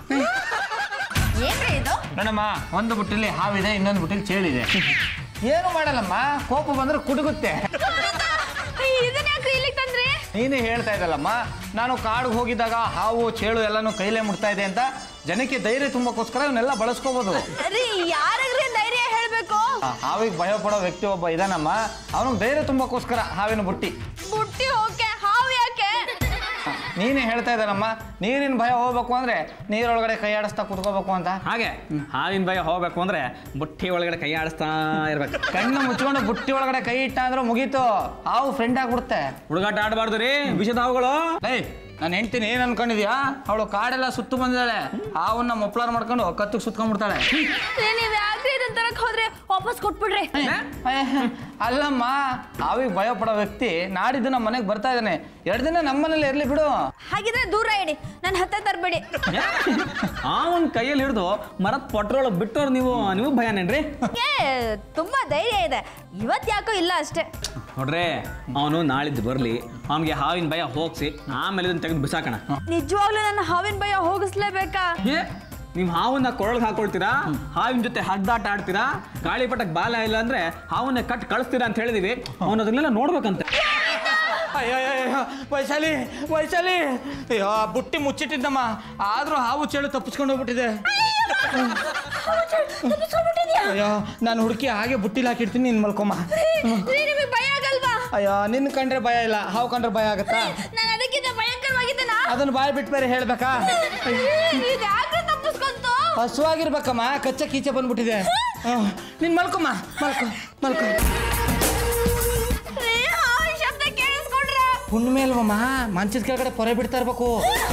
ಏನ್ರಿ ಇದು ನೋಡಮ್ಮ ಒಂದು ಬುಟ್ಟಿಲಿ ಹಾವಿದೆ ಇನ್ನೊಂದು ಬುಟ್ಟಿಲಿ ಚೇಳಿದೆ ಏನು ಮಾಡಲ್ಲಮ್ಮ ಕೋಪ ಬಂದ್ರೆ ಕುಡುಗುತ್ತೆ ಇದನ್ನ ಯಾಕ್ರಿ ಇಲ್ಲಿಗೆ ತಂದ್ರಿ ನೀನೇ ಹೇಳ್ತಾ ಇದ್ದಲ್ಲಮ್ಮ ನಾನು ಕಾಡಿಗೆ ಹೋಗಿದ್ದಾಗ ಹಾವು ಚೇಳು ಎಲ್ಲಾನು ಕೈಲೇ ಮುಟ್ತಾ ಇದೆ ಅಂತ ಜನಕ್ಕೆ ಧೈರ್ಯ ತುಂಬಕ್ಕೋಸ್ಕರ ಇವನ್ನೆಲ್ಲ ಬಳಸ್ಕೋಬಹುದು ರೀ ಯಾರಿಗ್ರಿ ಧೈರ್ಯ ಹೇಳ್ಬೇಕು ಆ ಹಾವಿಗೆ ಭಯ ಪಡೋ ವ್ಯಕ್ತಿ ಒಬ್ಬ ಇದಾನಮ್ಮ ಅವನಿಗೆ ಧೈರ್ಯ ತುಂಬಕ್ಕೋಸ್ಕರ ಹಾವಿನ ಬುಟ್ಟಿ ಬುಟ್ಟಿ ಹೋಕೆ ಹಾವು ಯಾಕೆ ನೀನೇ ಹೇಳ್ತಾ ಇದ್ದಲ್ಲಮ್ಮ ನೀರಿನ ಭಯ ಹೋಗ್ಬೇಕು ಅಂದ್ರೆ ನೀರೊಳಗಡೆ ಕೈ ಆಡಿಸ್ತಾ ಕುತ್ಕೋಬೇಕು ಅಂತ ಹಾಗೆ ಹಾವಿನ ಭಯ ಹೋಗ್ಬೇಕು ಅಂದ್ರೆ ಬುಟ್ಟಿ ಒಳಗಡೆ ಕೈ ಆಡಿಸ್ತಾ ಇರ್ಬೇಕು ಕಣ್ಣು ಮುಚ್ಕೊಂಡು ಬುಟ್ಟಿ ಒಳಗಡೆ ಕೈ ಇಟ್ಟ ಅಂದ್ರೆ ಮುಗೀತು ಹಾವು ಫ್ರೆಂಡ್ ಆಗ್ಬಿಡುತ್ತೆ ಹುಡುಗಾಟ ಆಡಬಾರ್ದು ರೀ ವಿಷದ ಹಾವುಗಳು ಏಯ್ ನಾನು ಹೆಂಡ್ತೀನಿ ಏನ್ ಅನ್ಕೊಂಡಿದ್ಯಾ ಅವಳು ಕಾಡೆಲ್ಲ ಸುತ್ತು ಬಂದಿದ್ದಾಳೆ ಹಾವನ್ನ ಮೊಪ್ಲಾರ್ ಮಾಡ್ಕೊಂಡು ಕತ್ತಿಗೆ ಸುತ್ಕೊಂಡ್ಬಿಡ್ತಾಳೆ ರೀ, ನೀವ್ ಯಾಕ್ರಿ ಇದನ್ನ ತರಕ್ ಹೋದ್ರೆ ವಾಪಸ್ ಕೊಟ್ಬಿಡ್ರಿ ಅಯ್ಯ, ಅಲ್ಲಮ್ಮ ಹಾವಿಗೆ ಭಯ ಪಡೋ ವ್ಯಕ್ತಿ ನಾಡಿದ್ದು ನಮ್ಮ ಮನೆಗೆ ಬರ್ತಾ ಇದ್ದಾನೆ ಎರಡು ದಿನ ನಮ್ಮನೇಲಿ ಇರ್ಲಿ ಬಿಡು ಹಾಗಿದ್ರೆ ದೂರ ಇಡಿ ನನ್ನ ಹತ್ತ ತರಬೇಡಿ ಅವನ್ ಕೈಯಲ್ಲಿ ಹಿಡಿದು ಮರದ ಪಟ್ರೋಳ ಬಿಟ್ಟವ್ರು ನೀವು ನೀವು ಭಯನೇನ್ರಿ ಏ ತುಂಬಾ ಧೈರ್ಯ ಇದೆ ಇವತ್ ಯಾಕೋ ಇಲ್ಲ ಅಷ್ಟೇ ನೋಡ್ರೆ ಅವನು ನಾಳಿದ್ದು ಬರಲಿ ಅವನಿಗೆ ಹಾವಿನ ಭಯ ಹೋಗ್ಸಿ ಆಮೇಲೆ ಇದನ್ನ ತೆಗೆದು ಬಿಸಾಕಣ ನಿಜವಾಗ್ಲೂ ನನ್ನ ಹಾವಿನ ಭಯ ಹೋಗಿಸ್ಲೇಬೇಕಾ ಏ ನೀವು ಹಾವನ್ನ ಕೊರಳಿಗೆ ಹಾಕೊಳ್ತೀರಾ ಹಾವಿನ ಜೊತೆ ಹಡ್ದಾಟ ಆಡ್ತೀರಾ ಗಾಳಿಪಟಕ್ಕೆ ಬಾಲ ಇಲ್ಲ ಅಂದ್ರೆ ಹಾವನ್ನ ಕಟ್ ಕಳಿಸ್ತೀರಾ ಅಂತ ಹೇಳಿದೀವಿ ಅವನು ಅದನ್ನೆಲ್ಲ ನೋಡ್ಬೇಕಂತೆ ಅಯ್ಯೋ ಅಯ್ಯೋ, ವೈಶಾಲಿ ವೈಶಾಲಿ ಅಯ್ಯೋ ಆ ಬುಟ್ಟಿ ಮುಚ್ಚಿಟ್ಟಿದ್ದಮ್ಮ ಆದ್ರೂ ಹಾವು ಚೇಳು ತಪ್ಪಿಸ್ಕೊಂಡು ಹೋಗ್ಬಿಟ್ಟಿದೆ ಅಯ್ಯೋ ನಾನು ಹುಡುಕಿ ಹಾಗೆ ಬುಟ್ಟಿಲಿ ಹಾಕಿಡ್ತೀನಿ ನೀನ್ ಮಲ್ಕೊಮ್ಮ ರೀ, ನಿಮಗೆ ಭಯ ಆಗಲ್ವಾ ಅಯ್ಯೋ ನಿನ್ ಕಂಡ್ರೆ ಭಯ ಇಲ್ಲ ಹಾವು ಕಂಡ್ರೆ ಭಯ ಆಗತ್ತಾ ನಾನು ಅದಕ್ಕಿಂತ ಭಯಂಕರವಾಗಿದ್ದೇನಾ ಅದನ್ನ ಬಾಯ್ ಬಿಟ್ಟು ಬೇರೆ ಹೇಳ್ಬೇಕಾ ಇದು ಯಾಕೆ ತಪ್ಪಿಸ್ಕೊಂತು ಹಸುವಾಗಿರ್ಬೇಕಮ್ಮ ಕಚ್ಚ ಕೀಚೆ ಬಂದ್ಬಿಟ್ಟಿದೆ ಹ್ಮ್. ನೀನ್ ಮಲ್ಕೊಮ್ಮ ಮಲ್ಕೊ ಮಲ್ಕೊ ರೀ, ಹಾವಿನ ಶಬ್ದ ಕೇಳಿಸ್ಕೊಂಡ್ರ ಹುಣ್ಣಿಮೆ ಅಲ್ವಮ್ಮ ಮಂಚದ ಕೆಳಗಡೆ ಪೊರೆ ಬಿಡ್ತಾ ಇರ್ಬೇಕು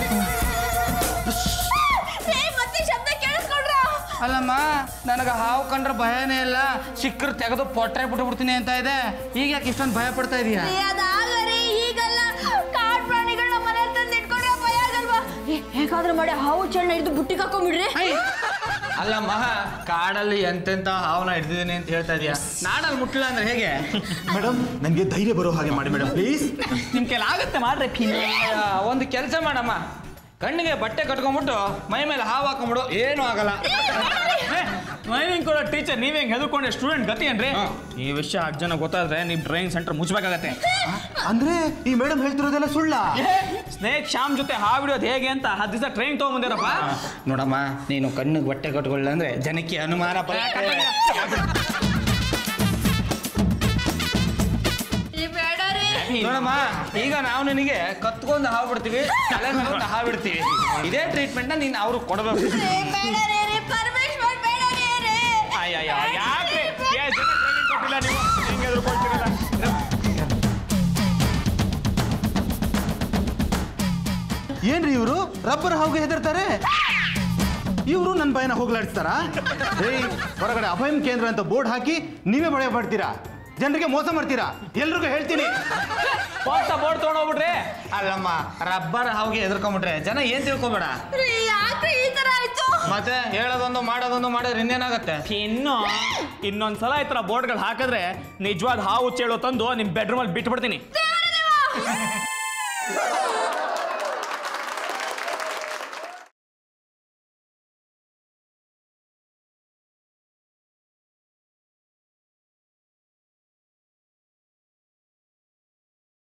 ರೀ, ಮತ್ತೆ ಶಬ್ದ ಕೇಳಿಸ್ಕೊಂಡ್ರ ಅಲ್ಲಮ್ಮ ನನಗೆ ಹಾವು ಕಂಡ್ರೆ ಭಯನೇ ಇಲ್ಲ ಸಿಕ್ಕರು ತೆಗೆದು ಪೊಟ್ರೆ ಬಿಟ್ಟು ಬಿಡ್ತೀನಿ ಅಂತ ಇದೆ ಈಗ ಯಾಕೆ ಇಷ್ಟೊಂದು ಭಯ ಪಡ್ತಾ ಇದೀಯಾ ರೀ, ಅದಾಗರಿ ಈಗಲ್ಲ ಕಾಡ್ ಪ್ರಾಣಿಗಳನ್ನ ಮನೆ ತಂದು ಇಟ್ಕೊಂಡ್ರೆ ಭಯ ಆಗಲ್ವಾ ಏ, ಹೇಗಾದ್ರೂ ಮಾಡಿ ಹಾವು ಚೆಣ್ಣ ಹಿಡಿದು ಬುಟ್ಟಿಗೆ ಹಾಕೊಂಡ್ಬಿಡ್ರಿ ಅಲ್ಲಮ್ಮ ಕಾಡಲ್ಲಿ ಎಂತೆಂತ ಹಾವನ್ನ ಹಿಡ್ದಿದ್ದೀನಿ ಅಂತ ಹೇಳ್ತಾ ಇದೀಯಾ ನಾಡಲ್ಲಿ ಮುಟ್ಲಿಲ್ಲ ಅಂದ್ರೆ ಹೇಗೆ ಮೇಡಮ್ ನನಗೆ ಧೈರ್ಯ ಬರೋ ಹಾಗೆ ಮಾಡಿ ಮೇಡಮ್ ಪ್ಲೀಸ್ ನಿಮ್ ಕೈಲಿ ಆಗತ್ತೆ ಮಾಡ್ರಿ ಆ, ಒಂದು ಕೆಲಸ ಮಾಡಮ್ಮ ಕಣ್ಣಿಗೆ ಬಟ್ಟೆ ಕಟ್ಕೊಂಡ್ಬಿಟ್ಟು ಮೈ ಮೇಲೆ ಹಾವು ಹಾಕೊಂಡ್ಬಿಡು ಏನೂ ಆಗಲ್ಲ ಟ್ರೈನಿಂಗ್ ಕೊಡೋ ಟೀಚರ್ ನೀವೇ ಹೆಂಗ್ ಹೆದರ್ಕೊಂಡೆ ಸ್ಟೂಡೆಂಟ್ ಗತಿ ಏನ್ರಿ ಈ ವಿಷಯ ಹತ್ತು ಜನ ಗೊತ್ತಾದ್ರೆ ನೀವು ಟ್ರೈನಿಂಗ್ ಸೆಂಟರ್ ಮುಚ್ಚಬೇಕಾಗತ್ತೆ ಅಂದ್ರೆ ಈ ಮೇಡಮ್ ಹೇಳ್ತಿರೋದೆಲ್ಲ ಸುಳ್ಳ ಸ್ನೇಕ್ ಶ್ಯಾಮ್ ಜೊತೆ ಹಾವಿಡೋದು ಹೇಗೆ ಅಂತ ಹತ್ತು ದಿವಸ ಟ್ರೈನ್ ತಗೊಂಬಂದಿರಪ್ಪ ನೋಡಮ್ಮ ನೀನು ಕಣ್ಣಿಗೆ ಬಟ್ಟೆ ಕಟ್ಕೊಳ್ಳ ಅಂದ್ರೆ ಜನಕ್ಕೆ ಅನುಮಾನ ಬರುತ್ತೆ ಬೇಡ ರೀ ನೋಡಮ್ಮ ಈಗ ನಾವು ನಿನಗೆ ಕತ್ಕೊಂಡು ಹಾವು ಬಿಡ್ತೀವಿ ತಲೆ ಮೇಲೆ ಹಾವು ಬಿಡ್ತೀವಿ ಇದೇ ಟ್ರೀಟ್ಮೆಂಟ್ ನ ನೀನು ಅವ್ರಿಗೆ ಕೊಡಬೇಕು ಬೇಡ ರೀ ರೀ ಪರಮೇಶ್ವರ್ ಬೇಡ ರೀ ರೀ ಅಯ್ಯಯ್ಯ ಯಾಕ್ರಿ ಏ ಜನ training ಕೊಟ್ಟಿಲ್ಲ ನೀವು ಹೆಂಗೆ ಹೆದರ್ಕೊಳ್ತೀರಲ್ಲ ಏನ್ರಿ ಇವರು ರಬ್ಬರ್ ಹಾವಿಗೆ ಹೆದರ್ತಾರೆ ಇವರು ನನ್ನ ಭಯನ ಹೋಗ್ಲಾಡಿಸ್ತಾರ ಏಯ್ ಹೊರಗಡೆ ಅಭಯಂ ಕೇಂದ್ರ ಅಂತ ಬೋರ್ಡ್ ಹಾಕಿ ನೀವೇ ಭಯ ಪಡ್ತೀರಾ ಜನರಿಗೆ ಮೋಸ ಮಾಡ್ತೀರಾ ಎಲ್ರಿಗೂ ಹೇಳ್ತೀನಿ ಹೋಗ್ತಾ ಬೋರ್ಡ್ ತೊಗೊಂಡೋಗ್ಬಿಟ್ರಿ ಅಲ್ಲಮ್ಮ ರಬ್ಬರ್ ಹಾವಿಗೆ ಎದ್ರಕೊಂಬಿಟ್ರೆ ಜನ ಏನ್ ತಿಳ್ಕೊಬೇಡ ರೀ ಯಾಕ್ರಿ ಈ ತರ ಆಯ್ತು ಮತ್ತೆ ಹೇಳೋದೊಂದು ಮಾಡೋದೊಂದು ಮಾಡಿದ್ರೆ ಇನ್ನೇನಾಗತ್ತೆ ಇನ್ನು ಇನ್ನೊಂದ್ಸಲ ಈ ಥರ ಬೋರ್ಡ್ಗಳು ಹಾಕಿದ್ರೆ ನಿಜವಾದ ಹಾವು ಚೇಳು ತಂದು ನಿಮ್ಮ ಬೆಡ್ರೂಮಲ್ಲಿ ಬಿಟ್ಬಿಡ್ತೀನಿ ದೇವರೇ ದೇವ!